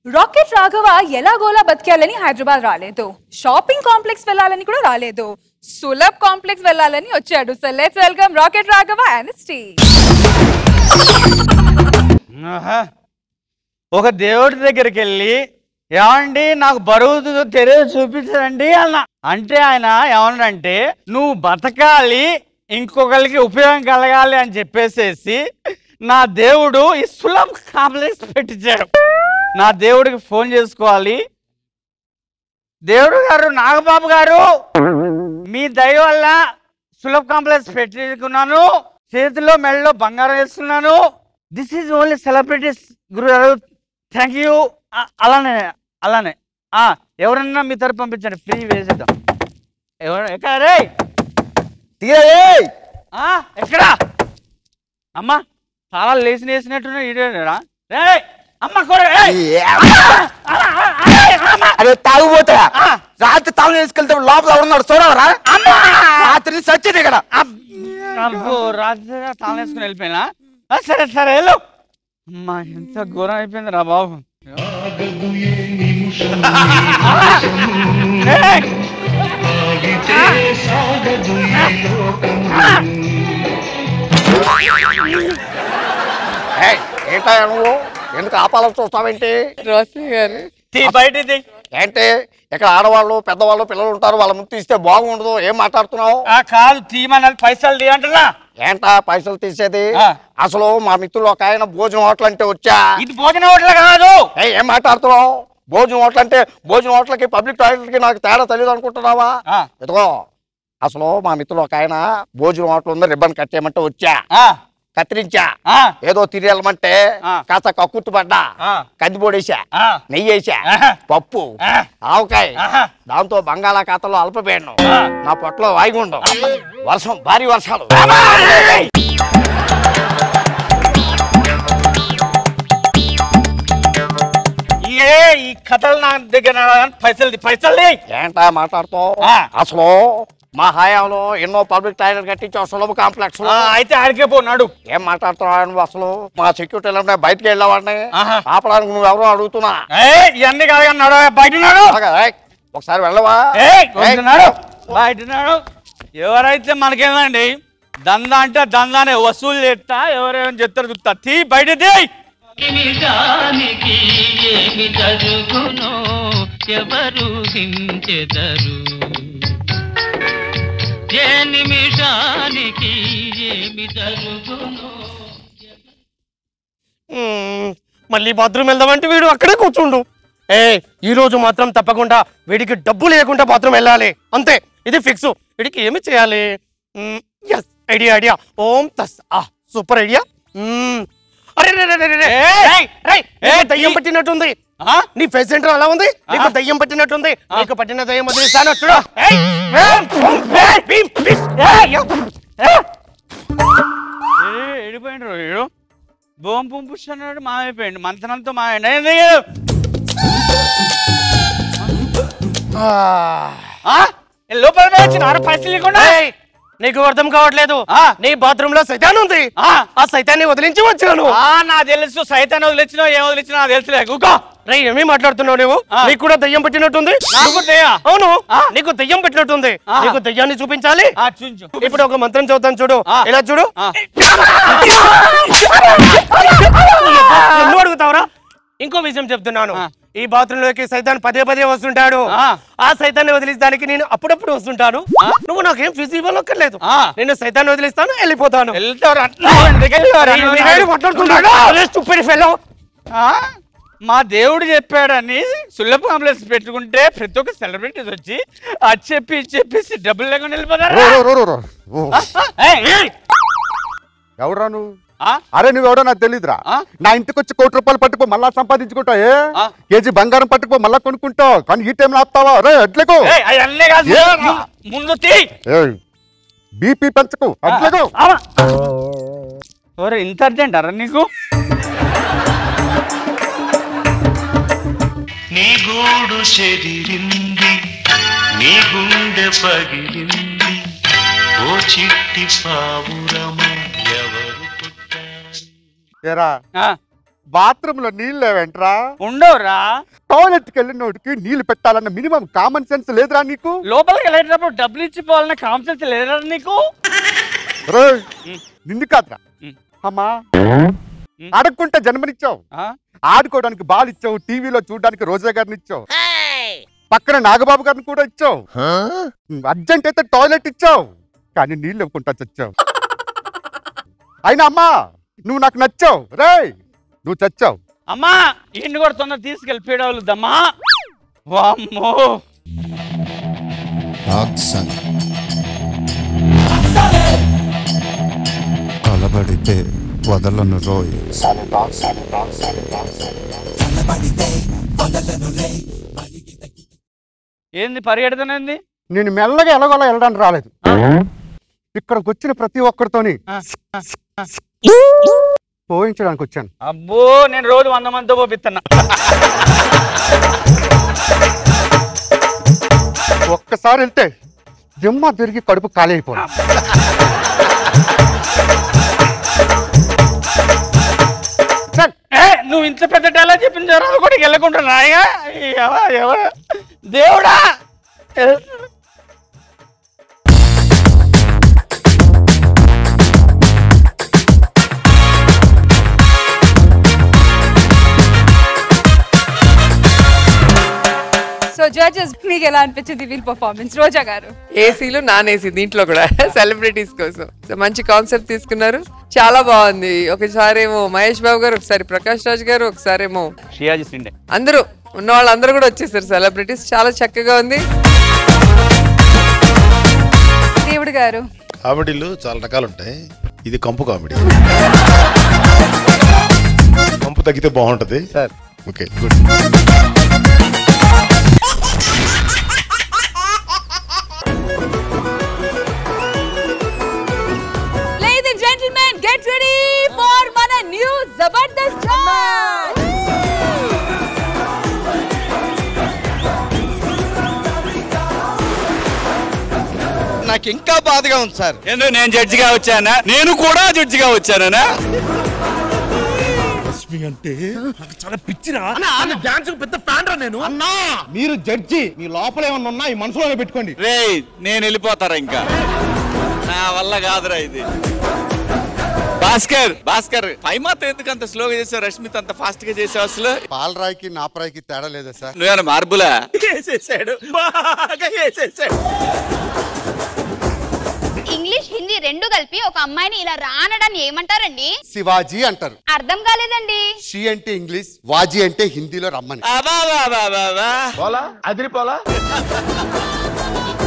Rocket Raghava ఎలాగోలా బతికేయాలని హైదరాబాద్ రాలేదు shopping complex వెళ్ళాలని కూడా రాలేదు సులభ్ కాంప్లెక్స్ వెళ్ళాలని వచ్చాడు so let's welcome Rocket Raghava and Steve ఆహా. ఒక దేవుడి దగ్గరికి వెళ్ళి ఏమండి నాకు బరువు తెలియదు చూపించండి అన్న అంటే ఆయన ఏమన్నాడంటే నువ్వు బతకాలి ఇంకొకరికి ఉపయోగం కలగాలి అని చెప్పేసేసి నా దేవుడు ఈ సులభ కాంప్లెక్స్ పెట్టించాడు నా దేవుడికి ఫోన్ చేసుకోవాలి దేవుడు గారు నాగబాబు గారు మీ దయ వల్ల సులభ కాంప్లెక్స్ పెట్టుకున్నాను చేతిలో మెడలో బంగారం వేస్తున్నాను దిస్ ఈజ్ ఓన్లీ సెలబ్రిటీస్ గురుగారు థ్యాంక్ యూ అలానే అలానే ఆ, ఎవరన్నా మీ తరపు పంపించండి ఫ్రీ వేసేద్దాం ఎవరు ఎక్కడ రే ఆ, ఎక్కడ అమ్మా చాలా లేచి వేసినట్టున్నా ఈడేనా రే అమ్మ కూడా ఏయ్! అరే తాగుపోతా రాత్రి తాగు వేసుకెళ్తే లోపల ఎవరున్నాడు చూడవరా రాత్రి సచ్చింది ఇక్కడ అబ్బో రాత్రి తాళం వేసుకుని వెళ్ళిపోయినా ఆ, సరే సరే వెళ్ళు అమ్మా ఎంత ఘోరం అయిపోయింది రా బాబు ఏయ్! ఏంటా నువ్వు ఎందుకు ఆపాలని చూస్తావేంటి తీ బయటిది ఏంటి ఇక్కడ ఆడవాళ్ళు పెద్దవాళ్ళు పిల్లలు ఉంటారు వాళ్ళ ముందు తీస్తే బాగుండదు ఏం మాట్లాడుతున్నావు ఆ కాదు తీయమన్నది పైసలు తీ అంటున్నా ఏంటా పైసలు తీసేది ఆ. అసలు మా మిత్రులు ఒక ఆయన భోజనం హోటల్ అంటే వచ్చా ఇది భోజన హోటల్ కాదు ఏయ్, ఏం మాట్లాడుతున్నావు భోజనం హోటల్ అంటే భోజనం హోటల్కి పబ్లిక్ టాయిలెట్కి నాకు తేడా తెలియదు అనుకుంటున్నావా ఆ. ఇదిగో అసలు మా మిత్రులు ఒక ఆయన భోజనం హోటల్ ఉంది రిబ్బన్ కట్ చేయమంటే వచ్చా ఆ, కత్తిరించా ఆ, ఏదో తిరియలమంటే ఆ. కాస్త కక్కుర్తి పడ్డా ఆ. కందిపొడేసా ఆ. నెయ్యి వేసా ఆహా. పప్పు ఆ. ఆవకాయ ఆహా. దాంతో బంగాళాఖాతంలో అల్పపీడనం ఆ. నా పొట్టలో వాయుగుండం వర్షం భారీ వర్షాలు ఏ ఈ కథలు నా దగ్గర రావడానికి పైసలు తీ, పైసలు తీ. ఏంటా మాట్లాడుతావు ఆ. అసలు మా హయాంలో ఎన్నో పబ్లిక్ టాయిలెట్ కట్టించావు సులభ కాంప్లెక్స్ ఆ, అయితే ఆడికే పో నాడు ఏం మాట్లాడుతున్నావు నువ్వు అసలు మా సెక్యూరిటీ బయటకు వెళ్ళావాడిని ఆహా. ఆపడానికి నువ్వు ఎవరో అడుగుతున్నా ఏ ఇవన్నీ కాదు కానీ నాడు బయట నాడు ఆగా, ఏయ్, ఒకసారి వెళ్ళవా ఏ ఏయ్, నాడు బయట నాడు ఎవరైతే మనకేమండి దందా అంటే దందానే వసూలు చేస్తా ఎవరేమో చెప్తారు చూస్తా తీ బయట తీ నిమిషానికి ఏమి జరుగునో ఎవరు హించెదరు ఏ నిమిషానికి ఏమి జరుగునో మ్మ్. మళ్ళీ బాత్రూమ్ వెళ్దామంటే వీడు అక్కడే కూర్చుండు ఏ ఈ రోజు మాత్రం తప్పకుండా వీడికి డబ్బు లేకుండా బాత్రూమ్ వెళ్ళాలి అంతే ఇది ఫిక్స్ వీడికి ఏమి చేయాలి ఎస్ ఐడియా ఐడియా ఓం తస్ ఆ సూపర్ ఐడియా మ్మ్. అరే రే, రే, రే, రే, రే. ఏయ్! రేయ్, రేయ్, ఏయ్, నీకు దయ్యం పట్టినట్టుంది ఆ? నీ ఫేస్ సెంటర్ అలా ఉంది నీకు ఆ? దయ్యం పట్టినట్టుంది నీకు పట్టిన దయ్యం వదిలిస్తాను చూడు ఏయ్! ఏయ్! ఏయ్! భీమ్, భీమ్. ఏయ్! ఏయ్! ఎడిపోయిండ్రు వీడు బోం పుంపుస్తున్నాడు మామైపోయిండు మంతనంతో మాయండి లోపల వచ్చిన పైసలు లేకుండా ఏయ్! నీకు అర్థం కావట్లేదు ఆ. నీ బాత్రూమ్ లో సైతాన్ ఉంది ఆ. ఆ సైతాన్ని వదిలించి వచ్చాను ఆ, నా తెలుసు సైతాన్ని వదిలిచ్చినా ఏం వదిలిచ్చినా నాకు తెలుసులే కూకో రే ఏమీ మాట్లాడుతున్నావు నువ్వు ఆ. నీకు కూడా దయ్యం పట్టినట్టుంది నాకు దయ్యా? అవును ఆ. నీకు దయ్యం పట్టినట్టుంది ఆ. నీకు దయ్యాన్ని చూపించాలి ఆ, చూంచు ఇప్పుడు ఒక మంత్రం చదువుతాను చూడు ఆ. ఇలా చూడు ఆ. ఎన్నో అడుగుతావురా ఇంకో విషయం చెప్తున్నాను ఆ. ఈ బాత్రూమ్ లోకి సైతాన్ పదే పదే వస్తుంటాడు ఆ. ఆ సైతాన్ని వదిలించడానికి నేను అప్పుడప్పుడు వస్తుంటాను నువ్వు నాకేం ఫీజు ఇవ్వనక్కర్లేదు ఆ. నేను సైతాన్ని వదిలిస్తాను వెళ్ళిపోతాను వెళ్తావురా? ఎందుకు వెళ్తావురా? ఏయ్, వీడు మాట్లాడుతున్నాడు. అరే, stupid fellow. ఆ? మా దేవుడు చెప్పాడని సులభ కాంప్లెక్స్ పెట్టుకుంటే ప్రతి ఒక్క సెలబ్రిటీస్ వచ్చి అది చెప్పి ఇది చెప్పేసి డబ్బులు లేకుండా వెళ్ళిపోతారు రో, రో, రో, రో, రో. ఓ, ఎవడ్రా నువ్వు అరే నువ్వెవడో నాకు తెలీదురా ఆ? నా ఇంటికి వచ్చి కోటి రూపాయలు పట్టుకో మళ్ళా సంపాదించుకుంటావు ఏ ఆ? కేజీ బంగారం పట్టుకో మళ్ళా కొనుక్కుంటావు కానీ ఈ టైంలో ఆపుతావా రే అట్లకు అవన్నీ కాదు ఏ? ము- ముందు తీ బీపీ పెంచకు అట్లకు ఓరే ఇంత అర్జెంట్ అరా నీకు నీ గూడు చెదిరింది నీ గుండె పగిలింది ఓ చిట్టి పావురమ ఎవరు పుట్టారు ఏరా ఆ, బాత్రూమ్ లో నీళ్ళు లేవేంట్రా ఉండవురా టాయిలెట్కి వెళ్ళినోడికి నీళ్లు పెట్టాలన్న మినిమం కామన్ సెన్స్ లేదురా నీకు లోపలికి వెళ్ళేటప్పుడు డబ్బులు ఇచ్చిపోవాలన్న కాన్సెప్ట్ లేదా నీకు రేయ్, నిన్ను కాదురా ఉమ్. అమ్మా అడగకుంటే జన్మనిచ్చావు ఆ? ఆడుకోవడానికి బాల్ ఇచ్చావు టీవీలో చూడడానికి రోజా గారిని ఇచ్చావు పక్కన నాగబాబు గారిని కూడా ఇచ్చావు అర్జెంట్ అయితే టాయిలెట్ ఇచ్చావు కానీ నీళ్ళు ఇవ్వకుండా చచ్చావు అయినా అమ్మా నువ్వు నాకు నచ్చావు రేయ్ నువ్వు చచ్చావు అమ్మా ఇంటి కూడా తొందర తీసుకెళ్ళి పీడవలుద్దమ్మా వామ్మో రాక్సన్ కలబడితే వదలను రోయ్ ఏంది పరిగెడుతున్నది నేను మెల్లగా ఎలాగోలా వెళ్ళడానికి రాలేదు ఇక్కడికి వచ్చిన ప్రతి ఒక్కరితోని పోయించడానికి వచ్చాను అబ్బో నేను రోజు వంద మందితో పోపిస్తున్నా ఒక్కసారి వెళ్తే దిమ్మ తిరిగి కడుపు ఖాళీ అయిపోయింది చల్. ఏ, నువ్వు ఇంత పెద్ద డైలా చెప్పిన జనాలు కూడా వెళ్ళకుండా రాయా ఎవ- ఎవ- దేవుడా సో జడ్జెస్ మీకు ఎలా అనిపించింది వీల్ పర్ఫార్మెన్స్ రోజా గారు ఏసీలు నాన్ ఏసీ దీంట్లో కూడా సెలబ్రిటీస్ కోసం సో మంచి కాన్సెప్ట్ తీసుకున్నారు చాలా బాగుంది ఒకసారి ఏమో మహేష్ బాబు గారు ఒకసారి ప్రకాష్ రాజ్ గారు ఒకసారి ఏమో షియాజీ సిండే అందరూ ఉన్న వాళ్ళందరూ కూడా వచ్చేసారు సెలబ్రిటీస్ చాలా చక్కగా ఉంది దేవుడు గారు కామెడీలు చాలా రకాలు ఉంటాయి ఇది కంపు కామెడీ కంపు తగ్గితే బాగుంటది sir okay good Ladies and gentlemen, get ready for మన న్యూ జబర్దస్త్ ఛాన్స్ నాకు ఇంకా బాధగా ఉంది సార్ ఎందుకు నేను జడ్జిగా వచ్చానా నేను కూడా జడ్జిగా వచ్చానా మీరు జడ్జి మీ లోపల ఏమన్నా ఉన్నా ఈ మనసులోనే పెట్టుకోండి రే నేను వెళ్ళిపోతారా ఇంకా నా వల్ల కాదురా ఇది భాస్కర్ భాస్కర్ పై మాత్రం ఎందుకు అంత స్లోగా చేసావు రష్మిత్ అంత ఫాస్ట్ గా చేసావు అసలు పాలరాయికి నాపరాయికి తేడా లేదా సార్ నువ్వేమైనా మార్బులా వేసేసాడు బాగా వేసేసాడు ఇంగ్లీష్ హిందీ రెండు కలిపి ఒక అమ్మాయిని ఇలా రానడాన్ని ఏమంటారండి శివాజీ అంటారు అర్థం కాలేదండి షీ అంటే ఇంగ్లీష్ వాజీ అంటే హిందీలో రమ్మని అబా బా బా బా బా పోలా అదిరి పోలా